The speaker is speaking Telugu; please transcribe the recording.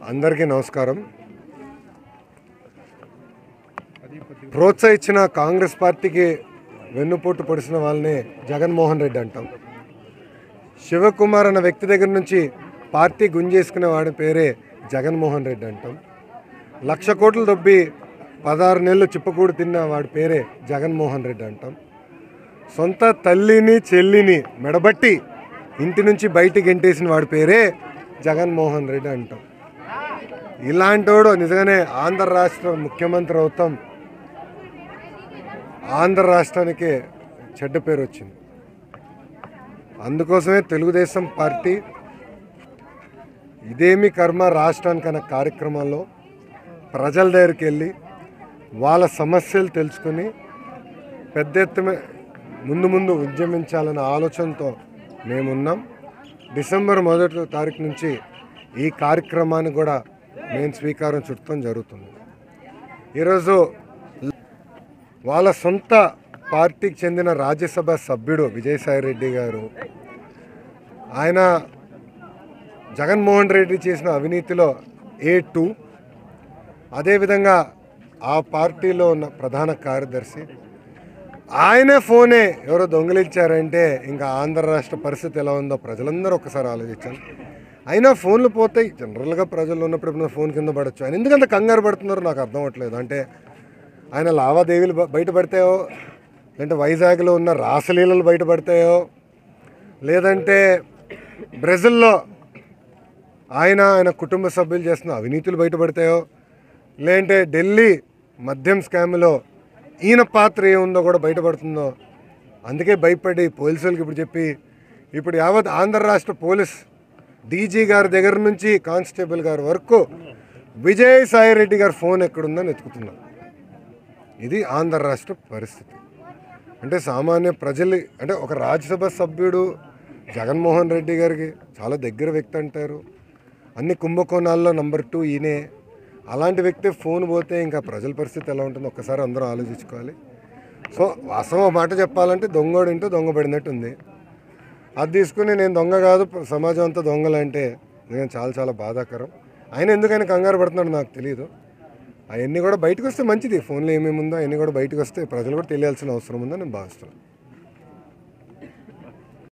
అందరికీ నమస్కారం ప్రోత్సహించిన కాంగ్రెస్ పార్టీకి వెన్నుపోటు పొడిచిన వాళ్ళని జగన్మోహన్ రెడ్డి అంటాం శివకుమార్ అన్న వ్యక్తి దగ్గర నుంచి పార్టీ గుంజేసుకునే వాడి పేరే జగన్మోహన్ రెడ్డి అంటాం లక్ష కోట్లు దొబ్బి పదహారు నెలలు చిప్పకూడు తిన్న వాడి పేరే జగన్మోహన్ రెడ్డి అంటాం సొంత తల్లిని చెల్లిని మెడబట్టి ఇంటి నుంచి బయటికి గెంటేసిన వాడి పేరే జగన్మోహన్ రెడ్డి అంటాం ఇలాంటోడు నిజంగానే ఆంధ్ర రాష్ట్ర ముఖ్యమంత్రి అవుతాం ఆంధ్ర రాష్ట్రానికి చెడ్డ పేరు వచ్చింది అందుకోసమే తెలుగుదేశం పార్టీ ఇదేమి కర్మ రాష్ట్రానికి అనే కార్యక్రమంలో ప్రజల దగ్గరికి వెళ్ళి వాళ్ళ సమస్యలు తెలుసుకొని పెద్ద ఎత్తున ముందు ముందు ఉద్యమించాలనే ఆలోచనతో మేమున్నాం డిసెంబర్ మొదటి తారీఖు నుంచి ఈ కార్యక్రమాన్ని కూడా మేము స్వీకారం చుట్టడం జరుగుతుంది ఈరోజు వాళ్ళ సొంత పార్టీకి చెందిన రాజ్యసభ సభ్యుడు విజయసాయిరెడ్డి గారు ఆయన జగన్మోహన్ రెడ్డి చేసిన అవినీతిలో ఏ టూ అదేవిధంగా ఆ పార్టీలో ఉన్న ప్రధాన కార్యదర్శి ఆయనే ఫోనే ఎవరో దొంగిలించారంటే ఇంకా ఆంధ్ర రాష్ట్ర పరిస్థితి ఎలా ఉందో ప్రజలందరూ ఒకసారి ఆలోచించాలి అయినా ఫోన్లు పోతాయి జనరల్గా ప్రజలు ఉన్నప్పుడు ఎప్పుడైనా ఫోన్ కింద పడవచ్చు ఆయన ఎందుకంత కంగారు పడుతున్నారో నాకు అర్థం అవ్వట్లేదు అంటే ఆయన లావాదేవీలు బ- బయటపడతాయో లేదంటే వైజాగ్లో ఉన్న రాసలీలలు బయటపడతాయో లేదంటే బ్రెజిల్లో ఆయన ఆయన కుటుంబ సభ్యులు చేస్తున్న అవినీతులు బయటపడతాయో లేదంటే ఢిల్లీ మద్యం స్కామ్లో ఈయన పాత్ర ఏముందో కూడా బయటపడుతుందో అందుకే భయపడి పోలీసులకు ఇప్పుడు చెప్పి ఇప్పుడు యావత్ ఆంధ్ర రాష్ట్ర పోలీస్ డీజీ గారి దగ్గర నుంచి కానిస్టేబుల్ గారి వరకు విజయసాయి రెడ్డి గారి ఫోన్ ఎక్కడుందని వెతుకుతున్నారు ఇది ఆంధ్ర రాష్ట్ర పరిస్థితి అంటే సామాన్య ప్రజలు అంటే ఒక రాజ్యసభ సభ్యుడు జగన్మోహన్ రెడ్డి గారికి చాలా దగ్గర వ్యక్తి అంటారు అన్ని కుంభకోణాల్లో నంబర్ టూ ఈయనే అలాంటి వ్యక్తి ఫోన్ పోతే ఇంకా ప్రజల పరిస్థితి ఎలా ఉంటుందో ఒక్కసారి అందరూ ఆలోచించుకోవాలి సో వాస్తవం ఒక మాట చెప్పాలంటే దొంగోడు ఇంటూ దొంగ పడినట్టు ఉంది అది తీసుకుని నేను దొంగ కాదు సమాజం అంతా దొంగలంటే నిజంగా చాలా చాలా బాధాకరం ఆయన ఎందుకని కంగారు పడుతున్నాడు నాకు తెలియదు అవన్నీ కూడా బయటకు వస్తే మంచిది ఫోన్లో ఏమేమి ఉందో అవన్నీ కూడా బయటకు వస్తే ప్రజలు కూడా తెలియాల్సిన అవసరం ఉందని నేను భావిస్తున్నాను